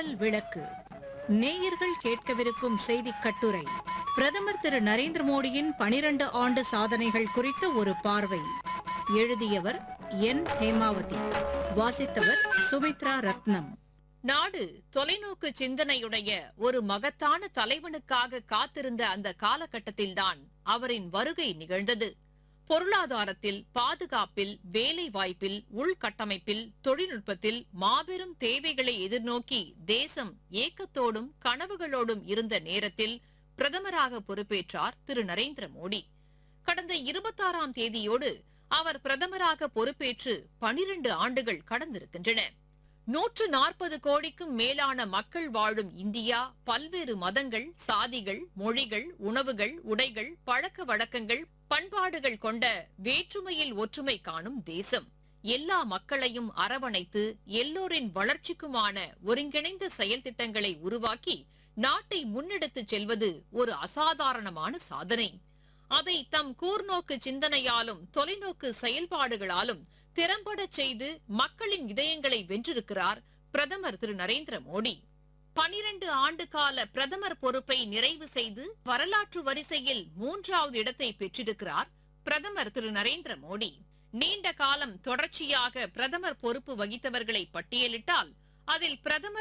சுழல் விளக்கு நேயர்கள் கேட்கவிருக்கும் செய்திக் கட்டுரை பிரதமர் திரு நரேந்திர மோடியின் பனிரண்டு ஆண்டு சாதனைகள் குறித்த ஒரு பார்வை எழுதியவர் என் ஹேமாவதி வாசித்தவர் சுமித்ரா ரத்னம் நாடு தொலைநோக்கு சிந்தனையுடைய ஒரு மகத்தான தலைவனுக்காக காத்திருந்த அந்த காலகட்டத்தில்தான் அவரின் வருகை நிகழ்ந்தது பொருளாதாரத்தில் பாதுகாப்பில் வேலை வாய்ப்பில் உள்கட்டமைப்பில் தொழில்நுட்பத்தில் மாபெரும் தேவைகளை எதிர்நோக்கி தேசம் ஏக்கத்தோடும் கனவுகளோடும் இருந்த நேரத்தில் பிரதமராக பொறுப்பேற்றார் திரு நரேந்திர மோடி கடந்த இருபத்தாறாம் தேதியோடு அவர் பிரதமராக பொறுப்பேற்று பனிரண்டு ஆண்டுகள் கடந்திருக்கின்றன நூற்று நாற்பது கோடிக்கும் மேலான மக்கள் வாழும் இந்தியா பல்வேறு மதங்கள் சாதிகள் மொழிகள் உணவுகள் உடைகள் பழக்க வழக்கங்கள் பண்பாடுகள் கொண்ட வேற்றுமையில் ஒற்றுமை காணும் தேசம் எல்லா மக்களையும் அரவணைத்து எல்லோரின் வளர்ச்சிக்குமான ஒருங்கிணைந்த செயல் திட்டங்களை உருவாக்கி நாட்டை முன்னெடுத்துச் செல்வது ஒரு அசாதாரணமான சாதனை அதை தம் கூர்நோக்கு சிந்தனையாலும் தொலைநோக்கு செயல்பாடுகளாலும் திறம்படச் செய்து மக்களின் இதயங்களை வென்றிருக்கிறார் பிரதமர் திரு நரேந்திர மோடி பனிரண்டு ஆண்டு கால பிரதமர் பொறுப்பை நிறைவு செய்து வரலாற்று வரிசையில் மூன்றாவது இடத்தை பெற்றிருக்கிறார் பிரதமர் திரு நரேந்திர மோடி நீண்ட காலம் தொடர்ச்சியாக பிரதமர் பொறுப்பு வகித்தவர்களை பட்டியலிட்டால் அதில் பிரதமர்